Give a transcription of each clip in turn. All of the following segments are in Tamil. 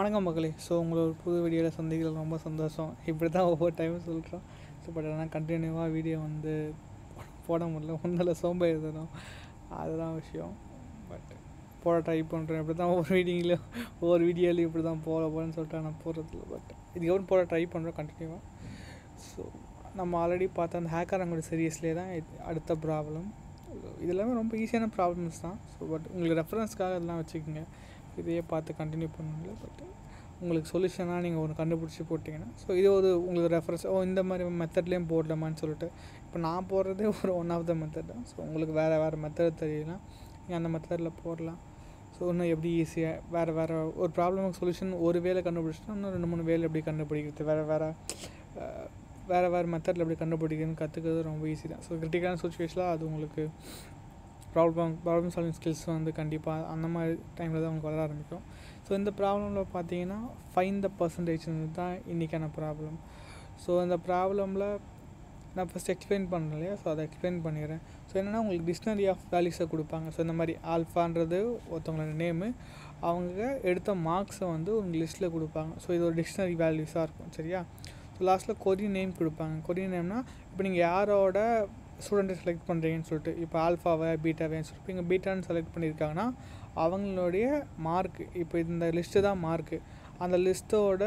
வணக்கம் மக்களே ஸோ உங்களை ஒரு புது வீடியோவில் சந்திக்கிறது ரொம்ப சந்தோஷம் இப்படி தான் ஒவ்வொரு டைமும் சொல்கிறோம் ஸோ பட் ஆனால் கண்டினியூவாக வீடியோ வந்து போட முடியல ஒன்றில் சோம்பேறிதனம் அதுதான் விஷயம் பட் போட ட்ரை பண்ணுறேன் இப்படி தான் ஒவ்வொரு வீடியோலையும் ஒவ்வொரு வீடியோலையும் இப்படி தான் போட போகிறேன்னு சொல்லிட்டு நான் போடுறதில்ல பட் இதுக்கப்புறம் போட ட்ரை பண்ணுறோம் கண்டினியூவாக ஸோ நம்ம ஆல்ரெடி பார்த்த அந்த ஹேக்கர் அவங்களோட சீரியஸ்லேயே தான் இது அடுத்த ப்ராப்ளம் இது எல்லாமே ரொம்ப ஈஸியான ப்ராப்ளம்ஸ் தான் ஸோ பட் உங்களுக்கு ரெஃபரன்ஸ்க்காக இதெல்லாம் வச்சுக்கோங்க இதையே பார்த்து கண்டினியூ பண்ணல பட் உங்களுக்கு சொல்யூஷனாக நீங்கள் ஒன்று கண்டுபிடிச்சி போட்டிங்கன்னா ஸோ இது ஒரு உங்களுக்கு ரெஃபரன்ஸ் ஓ இந்த மாதிரி மெத்தட்லேயும் போடலாமான்னு சொல்லிட்டு இப்போ நான் போடுறதே ஒரு ஒன் ஆஃப் த மெத்தட் தான் ஸோ உங்களுக்கு வேறு வேறு மெத்தட் தெரியல நீங்கள் அந்த மெத்தடில் போடலாம் ஸோ இன்னும் எப்படி ஈஸியாக வேறு வேறு ஒரு ப்ராப்ளமுக்கு சொல்யூஷன் ஒரு வேலை கண்டுபிடிச்சிட்டா இன்னும் ரெண்டு மூணு வேலை எப்படி கண்டுபிடிக்கிறது வேறு வேறு வேறு வேறு மெத்தடில் எப்படி கண்டுபிடிக்கிறதுன்னு கற்றுக்கிறது ரொம்ப ஈஸி தான் ஸோ கிரிட்டிக்கலான சுச்சுவேஷனில் அது உங்களுக்கு ப்ராப்ளம் ப்ராப்ளம் சால்விங் ஸ்கில்ஸ் வந்து கண்டிப்பாக அந்த மாதிரி டைமில் தான் உங்களுக்கு வர ஆரம்பிக்கும் ஸோ இந்த ப்ராப்ளமில் பார்த்தீங்கன்னா ஃபைன் த பர்சன்டேஜ் தான் இன்றைக்கான ப்ராப்ளம் ஸோ இந்த ப்ராப்ளமில் நான் ஃபஸ்ட் எக்ஸ்பிளைன் பண்ணேன் இல்லையா ஸோ அதை எக்ஸ்பிளைன் பண்ணிடுறேன் ஸோ என்னென்னா உங்களுக்கு டிக்ஷனரி ஆஃப் வேல்யூஸை கொடுப்பாங்க ஸோ இந்த மாதிரி ஆல்ஃபான்றது ஒருத்தவங்களோட நேமு அவங்க எடுத்த மார்க்ஸை வந்து உங்கள் லிஸ்ட்டில் கொடுப்பாங்க ஸோ இது ஒரு டிக்ஷனரி வேல்யூஸாக இருக்கும் சரியா ஸோ லாஸ்ட்டில் கொரியன் நேம் கொடுப்பாங்க கொரியன் நேம்னா இப்போ நீங்கள் யாரோட ஸ்டூடெண்ட்டை செலக்ட் பண்ணுறீங்கன்னு சொல்லிட்டு இப்போ ஆல்ஃபாவை பீட்டாவேன்னு சொல்லிட்டு நீங்கள் பீட்டான்னு செலக்ட் பண்ணியிருக்காங்கன்னா அவங்களுடைய மார்க் இப்போ இந்த லிஸ்ட்டு தான் மார்க்கு அந்த லிஸ்ட்டோட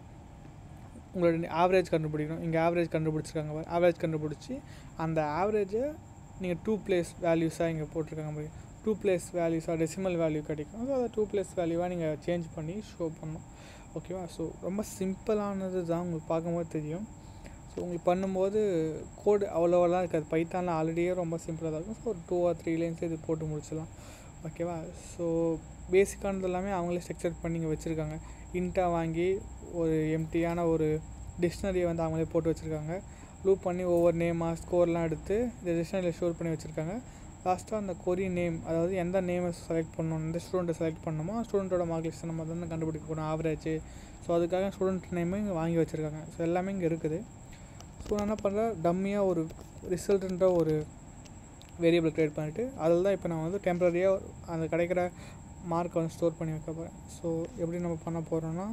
உங்களோட ஆவரேஜ் கண்டுபிடிக்கணும் இங்கே ஆவரேஜ் கண்டுபிடிச்சிருக்காங்க ஆவரேஜ் கண்டுபிடிச்சி அந்த ஆவரேஜை நீங்கள் டூ பிளேஸ் வேல்யூஸாக இங்கே போட்டிருக்காங்க மாதிரி டூ பிளேஸ் வேல்யூஸாக டெசிமல் வேல்யூ கிடைக்கும் ஸோ அதை டூ பிளேஸ் வேல்யூவாக நீங்கள் சேஞ்ச் பண்ணி ஷோ பண்ணணும் ஓகேவா ஸோ ரொம்ப சிம்பிளானது தான் உங்களுக்கு பார்க்கும்போது தெரியும் ஸோ உங்களுக்கு பண்ணும்போது கோடு அவ்வளோவெல்லாம் இருக்காது பைத்தானில் ஆல்ரெடியே ரொம்ப சிம்பிளாக தான் இருக்கும் ஸோ ஒரு டூ ஆர் த்ரீ லைன்ஸ் இது போட்டு முடிச்சிடலாம் ஓகேவா ஸோ பேசிக்கானது எல்லாமே அவங்களே ஸ்ட்ரக்சர் பண்ணி இங்கே வச்சுருக்காங்க இன்ட்டாக வாங்கி ஒரு எம்டியான ஒரு டிக்ஷனரியை வந்து அவங்களே போட்டு வச்சுருக்காங்க லூப் பண்ணி ஒவ்வொரு நேமாக ஸ்கோர்லாம் எடுத்து இந்த டிக்ஷனரியில் ஸ்டோர் பண்ணி வச்சுருக்காங்க லாஸ்ட்டாக அந்த கொரியன் நேம் அதாவது எந்த நேமை செலக்ட் பண்ணணும் எந்த ஸ்டூடெண்ட்டை செலக்ட் பண்ணணுமோ ஸ்டூடெண்ட்டோட மார்க் லிஸ்ட்டை நம்ம தான் கண்டுபிடிக்க போகணும் ஆவரேஜ் ஸோ அதுக்காக ஸ்டூடெண்ட் நேமே இங்கே வாங்கி வச்சுருக்காங்க ஸோ எல்லாமே இங்கே இருக்குது ஸோ நான் என்ன பண்ணுறேன் டம்மியாக ஒரு ரிசல்ட்டுன்ற ஒரு வேரியபிள் க்ரியேட் பண்ணிவிட்டு அதில் தான் இப்போ நான் வந்து டெம்ப்ரரியாக அந்த கிடைக்கிற மார்க்கை வந்து ஸ்டோர் பண்ணி வைக்க போகிறேன் ஸோ எப்படி நம்ம பண்ண போகிறோன்னா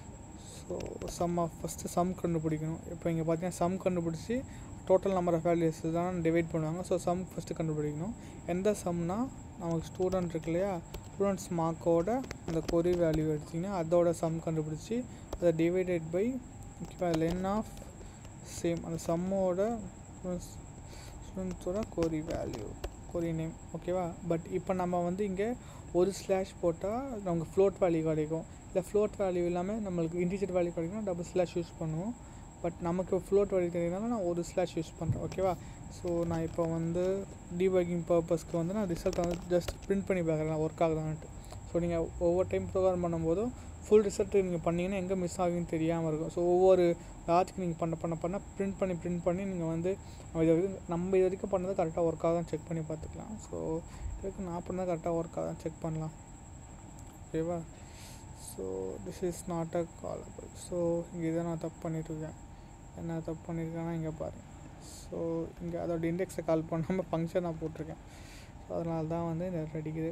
so sum of first sum கண்டுபிடிக்கணும் இப்போ இங்கே பார்த்தீங்கன்னா சம் கண்டுபிடிச்சி டோட்டல் நம்பர் ஆஃப் வேல்யூஸ் தான் டிவைட் பண்ணுவாங்க ஸோ சம் ஃபஸ்ட்டு கண்டுபிடிக்கணும் எந்த சம்னா நமக்கு ஸ்டூடெண்ட் இருக்கு இல்லையா ஸ்டூடெண்ட்ஸ் மார்க்கோட அந்த கொரி வேல்யூ எடுத்திங்கன்னா அதோட சம் கண்டுபிடிச்சி அதை டிவைடட் பை ஓகேவா லென் ஆஃப் சேம் அந்த சம்மோட ஸ்டூடெண்ட்ஸோட கோரி வேல்யூ கோரி நேம் ஓகேவா பட் இப்போ நம்ம வந்து இங்கே ஒரு ஸ்லாஷ் போட்டால் நமக்கு ஃப்ளோட் வேல்யூ கிடைக்கும் இல்லை ஃப்ளோட் வேல்யூ இல்லாமல் நம்மளுக்கு இன்டிஜிட் வேல்யூ கிடைக்கும்னா டபுள் ஸ்லாஷ் யூஸ் பண்ணுவோம் பட் நமக்கு ஃப்ளோட் வேல்யூ தெரியுதுனால நான் ஒரு ஸ்லாஷ் யூஸ் பண்ணுறேன் ஓகேவா ஸோ நான் இப்போ வந்து டீபக்கிங் பர்பஸ்க்கு வந்து நான் ரிசல்ட் வந்து ஜஸ்ட் பிரிண்ட் பண்ணி பார்க்குறேன் ஒர்க் ஆகுதான்ட்டு ஸோ நீங்கள் ஒவ்வொரு டைம் ப்ரோக்ராம் பண்ணும்போதும் ஃபுல் ரிசல்ட் நீங்கள் பண்ணிங்கன்னா எங்கே மிஸ் ஆகுன்னு தெரியாமல் இருக்கும் ஸோ ஒவ்வொரு லாஜிக் நீங்கள் பண்ண பண்ண பண்ண பிரிண்ட் பண்ணி பிரிண்ட் பண்ணி நீங்கள் வந்து நம்ம இது வரைக்கும் நம்ம இது வரைக்கும் பண்ணது கரெக்டாக ஒர்க் ஆகுதான் செக் பண்ணி பார்த்துக்கலாம் ஸோ இது வரைக்கும் நான் பண்ணது கரெக்டாக ஒர்க் ஆகுதான் செக் பண்ணலாம் ஓகேவா so this is not a callable so இங்கே இதை நான் தப்பு பண்ணிட்டுருக்கேன் என்ன தப்பு பண்ணியிருக்கேன்னா இங்கே பாருங்கள் ஸோ இங்கே அதோட இண்டெக்ஸை கால் பண்ணாமல் ஃபங்க்ஷனாக போட்டிருக்கேன் ஸோ அதனால தான் வந்து இந்த அடிக்குது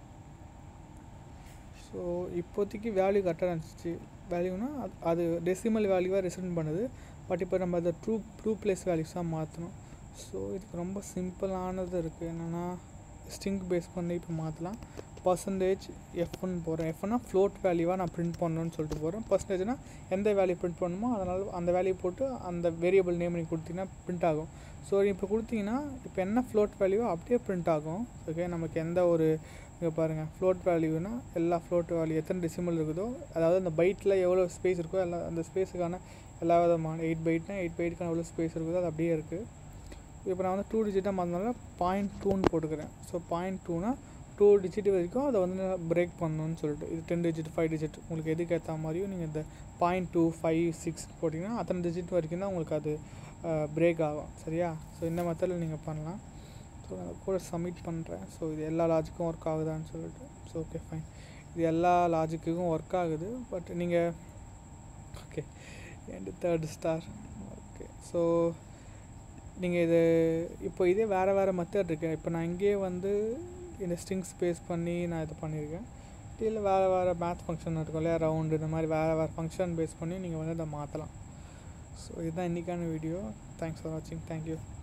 ஸோ இப்போதைக்கு வேல்யூ கரெக்டாக இருந்துச்சு வேல்யூனா அது அது டெசிமல் வேல்யூவாக ரிசல்ட் பண்ணுது பட் இப்போ நம்ம அதை ட்ரூ ட்ரூ பிளேஸ் வேல்யூஸாக மாற்றணும் ஸோ இதுக்கு ரொம்ப சிம்பிளானது இருக்குது என்னென்னா ஸ்ட்ரிங் பேஸ் பண்ணி இப்போ மாற்றலாம் பர்சன்டேஜ் எஃப்னு போகிறேன் எஃப்னா ஃப்ளோட் வேல்யூவாக நான் பிரிண்ட் பண்ணணும்னு சொல்லிட்டு போகிறேன் பர்சன்டேஜ்னால் எந்த வேல்யூ பிரிண்ட் பண்ணணுமோ அதனால் அந்த வேல்யூ போட்டு அந்த வேரியபிள் நேம் நீங்கள் கொடுத்தீங்கன்னா பிரிண்ட் ஆகும் ஸோ இப்போ கொடுத்தீங்கன்னா இப்போ என்ன ஃப்ளோட் வேல்யூவோ அப்படியே பிரிண்ட் ஆகும் ஓகே நமக்கு எந்த ஒரு இங்கே பாருங்கள் ஃப்ளோட் வேல்யூனா எல்லா ஃப்ளோட் வேல்யூ எத்தனை டெசிமல் இருக்குதோ அதாவது அந்த பைட்டில் எவ்வளோ ஸ்பேஸ் இருக்கோ எல்லா அந்த ஸ்பேஸுக்கான எல்லா விதமான எயிட் பைட்னா எயிட் பைட்டுக்கான எவ்வளோ ஸ்பேஸ் இருக்குதோ அது அப்படியே இருக்குது இப்போ நான் வந்து டூ டிஜிட்டாக மாற்றினால பாயிண்ட் டூன்னு போட்டுக்கிறேன் ஸோ பாயிண்ட் டூனா டூ டிஜிட் வரைக்கும் அதை வந்து பிரேக் பண்ணணும்னு சொல்லிட்டு இது டென் டிஜிட் ஃபைவ் டிஜிட் உங்களுக்கு எதுக்கு ஏற்ற மாதிரியும் நீங்கள் இந்த பாயிண்ட் டூ ஃபைவ் சிக்ஸ் போட்டிங்கன்னா அத்தனை டிஜிட் வரைக்கும் தான் உங்களுக்கு அது பிரேக் ஆகும் சரியா ஸோ இந்த மெத்தடில் நீங்கள் பண்ணலாம் ஸோ நான் கூட சப்மிட் பண்ணுறேன் ஸோ இது எல்லா லாஜிக்கும் ஒர்க் ஆகுதான்னு சொல்லிட்டு ஸோ ஓகே ஃபைன் இது எல்லா லாஜிக்குக்கும் ஒர்க் ஆகுது பட் நீங்கள் okay and third star okay so நீங்கள் இது இப்போ இதே வேறு வேறு மெத்தட் இருக்கு இப்போ நான் இங்கேயே வந்து இந்த ஸ்ட்ரிங் ஸ்பேஸ் பண்ணி நான் இது பண்ணியிருக்கேன் இல்லை வேறு வேறு மேத் ஃபங்க்ஷன் இருக்கும் இல்லையா ரவுண்டு இந்த மாதிரி வேறு வேறு ஃபங்க்ஷன் பேஸ் பண்ணி நீங்கள் வந்து அதை மாற்றலாம் ஸோ இதுதான் இன்றைக்கான வீடியோ தேங்க்ஸ் ஃபார் வாட்சிங் தேங்க்யூ